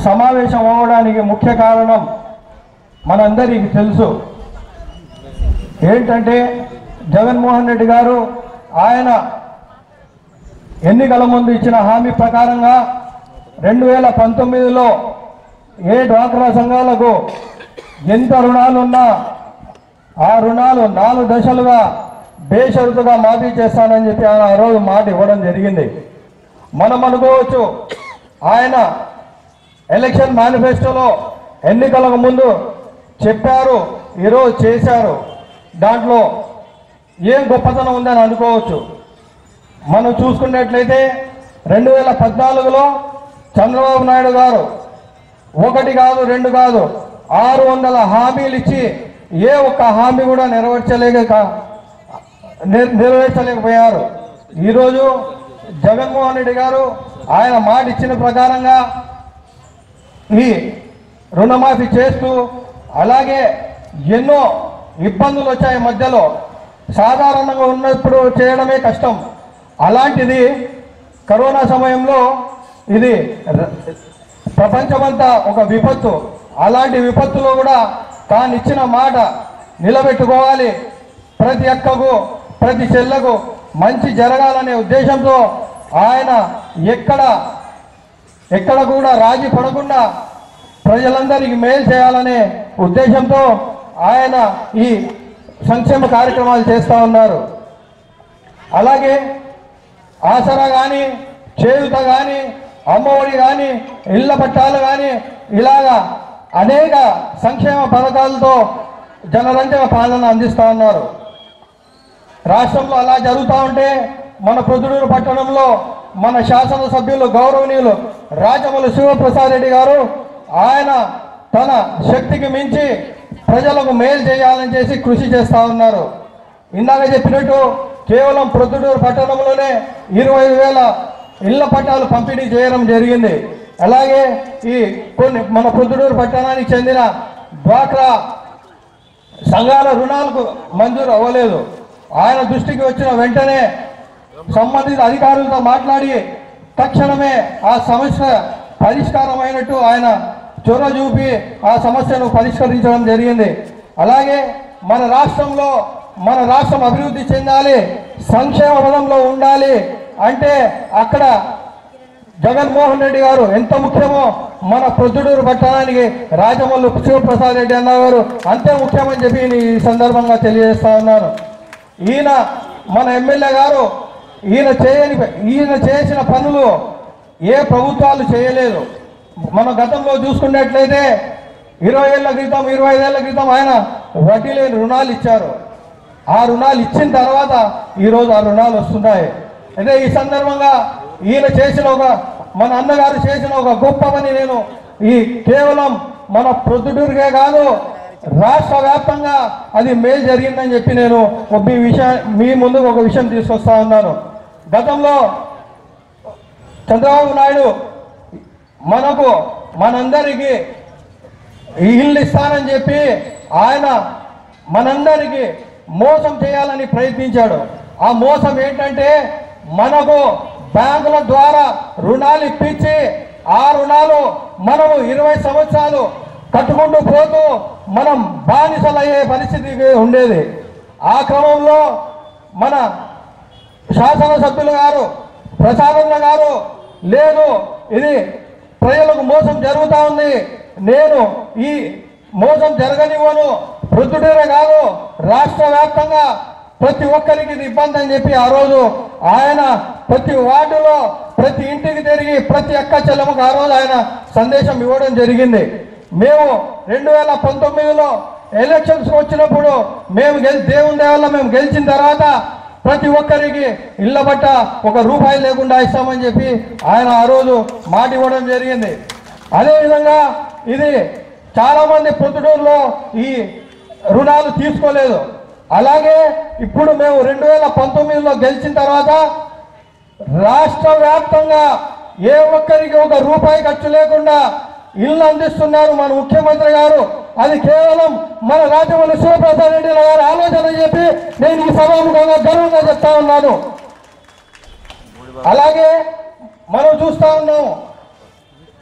సమావేశం అవ్వడానికి ముఖ్య కారణం మనందరికీ తెలుసు ఏంటంటే జగన్మోహన్ రెడ్డి గారు ఆయన ఎన్నికల ముందు ఇచ్చిన హామీ ప్రకారంగా రెండు వేల పంతొమ్మిదిలో ఏ డ్వాక్రా సంఘాలకు ఎంత రుణాలున్నా ఆ రుణాలు నాలుగు దశలుగా బేషరతుగా మాఫీ చేస్తానని చెప్పి ఆయన ఆ రోజు మాట ఇవ్వడం జరిగింది మనం అనుకోవచ్చు ఆయన ఎలక్షన్ మేనిఫెస్టోలో ఎన్నికలకు ముందు చెప్పారు ఈరోజు చేశారు దాంట్లో ఏం గొప్పతనం ఉందని అనుకోవచ్చు మనం చూసుకున్నట్లయితే రెండు వేల పద్నాలుగులో చంద్రబాబు నాయుడు గారు ఒకటి కాదు రెండు కాదు ఆరు వందల హామీలు ఇచ్చి ఏ ఒక్క హామీ కూడా నెరవేర్చలేక నెర- నెరవేర్చలేకపోయారు ఈరోజు జగన్మోహన్ రెడ్డి గారు ఆయన మాట ఇచ్చిన ప్రకారంగా ఈ రుణమాఫీ చేస్తూ అలాగే ఎన్నో ఇబ్బందులు వచ్చాయి మధ్యలో సాధారణంగా ఉన్నప్పుడు చేయడమే కష్టం అలాంటిది కరోనా సమయంలో ఇది ర- ప్రపంచమంతా ఒక విపత్తు అలాంటి విపత్తులో కూడా తాను ఇచ్చిన మాట నిలబెట్టుకోవాలి ప్రతి అక్కకు ప్రతి చెల్లకు మంచి జరగాలనే ఉద్దేశంతో ఆయన ఎక్కడ ఎక్కడ కూడా రాజీ పడకుండా ప్రజలందరికీ మేలు చేయాలనే ఉద్దేశంతో ఆయన ఈ సంక్షేమ కార్యక్రమాలు చేస్తూ ఉన్నారు అలాగే ఆసరా కానీ చేయుత కానీ అమ్మఒడి కానీ ఇళ్ల పట్టాలు కానీ ఇలాగా అనేక సంక్షేమ పథకాలతో జనరంజక పాలన అందిస్తూ ఉన్నారు రాష్ట్రంలో అలా జరుగుతూ ఉంటే మన ప్రొద్దుటూరు పట్టణంలో మన శాసనసభ్యులు గౌరవనీయులు రాజమౌళి శివప్రసాద్ రెడ్డి గారు ఆయన తన శక్తికి మించి ప్రజలకు మేలు చేయాలని చేసి కృషి చేస్తూ ఉన్నారు ఇందాక చెప్పినట్టు కేవలం ప్రొద్దుటూరు పట్టణంలోనే ఇరవై ఐదు వేల ఇళ్ల పట్టాలు పంపిణీ చేయడం జరిగింది అలాగే ఈ కొన్ని మన ప్రొద్దుటూరు పట్టణానికి చెందిన డ్వాక్రా సంఘాల రుణాలకు మంజూరు అవ్వలేదు ఆయన దృష్టికి వచ్చిన వెంటనే సంబంధిత అధికారులతో మాట్లాడి తక్షణమే ఆ సమస్య పరిష్కారం అయినట్టు ఆయన చొరవ చూపి ఆ సమస్యను పరిష్కరించడం జరిగింది అలాగే మన రాష్ట్రంలో మన రాష్ట్రం అభివృద్ధి చెందాలి సంక్షేమ పదంలో ఉండాలి అంటే అక్కడ జగన్మోహన్ రెడ్డి గారు ఎంత ముఖ్యమో మన ప్రొద్దుటూరు పట్టణానికి రాజమల్లు శివప్రసాద్ రెడ్డి అన్న గారు అంతే ముఖ్యమని చెప్పి నేను ఈ సందర్భంగా తెలియజేస్తా ఉన్నాను ఈయన మన ఎమ్మెల్యే గారు ఈయన చేయని ఈయన చేసిన పనులు ఏ ప్రభుత్వాలు చేయలేదు మన గతంలో చూసుకున్నట్లయితే ఇరవై ఏళ్ల క్రితం ఇరవై ఐదేళ్ల క్రితం ఆయన వడ్డీ లేని రుణాలు ఇచ్చారు ఆ రుణాలు ఇచ్చిన తర్వాత ఈరోజు ఆ రుణాలు వస్తున్నాయి అయితే ఈ సందర్భంగా ఈయన చేసిన ఒక మన అన్నగారు చేసిన ఒక గొప్ప పని నేను ఈ కేవలం మన ప్రొద్దుటూరుకే కాదు రాష్ట్ర వ్యాప్తంగా అది మేలు జరిగిందని చెప్పి నేను ఒక మీ విషయం మీ ముందుకు ఒక విషయం తీసుకొస్తా ఉన్నాను గతంలో చంద్రబాబు నాయుడు మనకు మనందరికీ ఈ ఇల్లు ఇస్తానని చెప్పి ఆయన మనందరికీ మోసం చేయాలని ప్రయత్నించాడు ఆ మోసం ఏంటంటే మనకు బ్యాంకుల ద్వారా రుణాలు ఇప్పించి ఆ రుణాలు మనము ఇరవై సంవత్సరాలు కట్టుకుంటూ పోతూ మనం బానిసలయ్యే పరిస్థితి ఉండేది ఆ క్రమంలో మన శాసనసభ్యులు గారు ప్రసాదన్న గారు లేదు ఇది ప్రజలకు మోసం జరుగుతా ఉంది నేను ఈ మోసం జరగనివ్వను ప్రొద్దుటూరే కాదు రాష్ట్ర వ్యాప్తంగా ప్రతి ఒక్కరికి ఇది ఇబ్బంది అని చెప్పి ఆ రోజు ఆయన ప్రతి వార్డులో ప్రతి ఇంటికి తిరిగి ప్రతి అక్క చెల్లెమ్మకు ఆ రోజు ఆయన సందేశం ఇవ్వడం జరిగింది మేము రెండు వేల పంతొమ్మిదిలో ఎలక్షన్స్ వచ్చినప్పుడు మేము గెలి దేవుని దేవల్ల మేము గెలిచిన తర్వాత ప్రతి ఒక్కరికి ఇళ్ళ బట్ట ఒక రూపాయి లేకుండా ఇస్తామని చెప్పి ఆయన ఆ రోజు మాట ఇవ్వడం జరిగింది అదేవిధంగా ఇది చాలా మంది ప్రొద్దుటూరులో ఈ రుణాలు తీసుకోలేదు అలాగే ఇప్పుడు మేము రెండు వేల పంతొమ్మిదిలో గెలిచిన తర్వాత రాష్ట్ర వ్యాప్తంగా ఏ ఒక్కరికి ఒక రూపాయి ఖర్చు లేకుండా ఇల్లు అందిస్తున్నారు మన ముఖ్యమంత్రి గారు అది కేవలం మన రాజమౌళి శివప్రసాద్ రెడ్డి గారి ఆలోచన చెప్పి నేను ఈ సభాముఖంగా గర్వంగా చెప్తా ఉన్నాను అలాగే మనం చూస్తా ఉన్నాం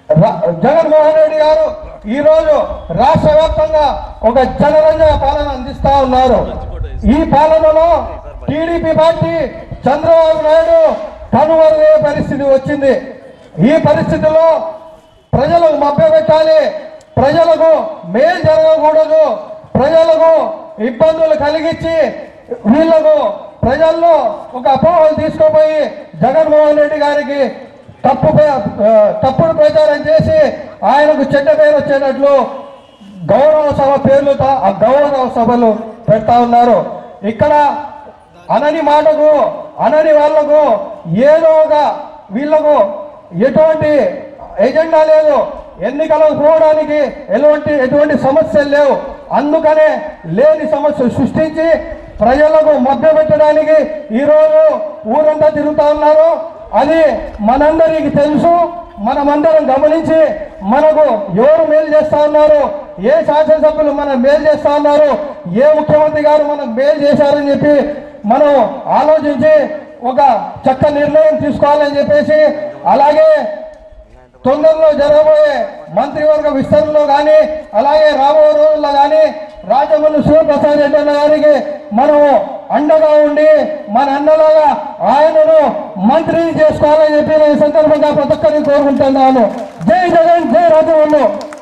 రా- జగన్మోహన్ రెడ్డి గారు ఈ రోజు రాష్ట్ర వ్యాప్తంగా ఒక జనరంజక పాలన అందిస్తా ఉన్నారు ఈ పాలనలో టీడీపీ పార్టీ చంద్రబాబు నాయుడు కనుమరుగే పరిస్థితి వచ్చింది ఈ పరిస్థితిలో ప్రజలకు మభ్యపెట్టాలి ప్రజలకు మేలు జరగకూడదు ప్రజలకు ఇబ్బందులు కలిగించి వీళ్ళకు ప్రజల్లో ఒక అపోహలు తీసుకుపోయి జగన్మోహన్ రెడ్డి గారికి తప్పు పే- ఆ, తప్పుడు ప్రచారం చేసి ఆయనకు చెడ్డ పేరు వచ్చేటట్లు గౌరవ సభ పేర్లుతో ఆ గౌరవ సభలు పెడతా ఉన్నారు ఇక్కడ అనని మాటకు అనని వాళ్లకు ఏదో ఒక వీళ్ళకు ఎటువంటి ఎజెండా లేదు ఎన్నికలకు పోవడానికి ఎటువంటి ఎటువంటి సమస్యలు లేవు అందుకనే లేని సమస్యలు సృష్టించి ప్రజలకు మభ్యపెట్టడానికి ఈరోజు ఊరంతా తిరుగుతా ఉన్నారు అది మనందరికి తెలుసు మనమందరం గమనించి మనకు ఎవరు మేలు చేస్తా ఉన్నారు ఏ శాసనసభ్యులు మనం మేలు చేస్తా ఉన్నారు ఏ ముఖ్యమంత్రి గారు మనకు మేలు చేశారని చెప్పి మనం ఆలోచించి ఒక చక్క నిర్ణయం తీసుకోవాలని చెప్పేసి అలాగే తొందరలో జరగబోయే మంత్రివర్గ విస్తరణలో కానీ అలాగే రాబోయే రోజుల్లో కానీ రాజమల్లి శివప్రసాద్ రెడ్డి అన్న గారికి మనము అండగా ఉండి మన అన్నలాగా ఆయనను మంత్రిని చేసుకోవాలని చెప్పి నేను ఈ సందర్భంగా ప్రతి ఒక్కరిని కోరుకుంటున్నాను జై జగన్ జై రాజమల్లు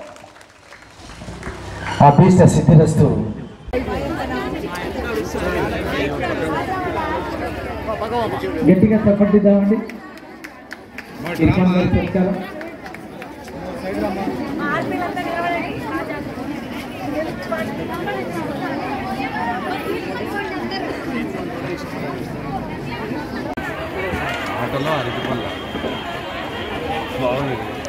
అభీష్ట సిద్ధిరస్తు గట్టిగా తప్పట్టిద్దామండి ఇర్ఫాన్ గారు చెప్తారా ఆటలో అరటిపళ్ళ బాగుంది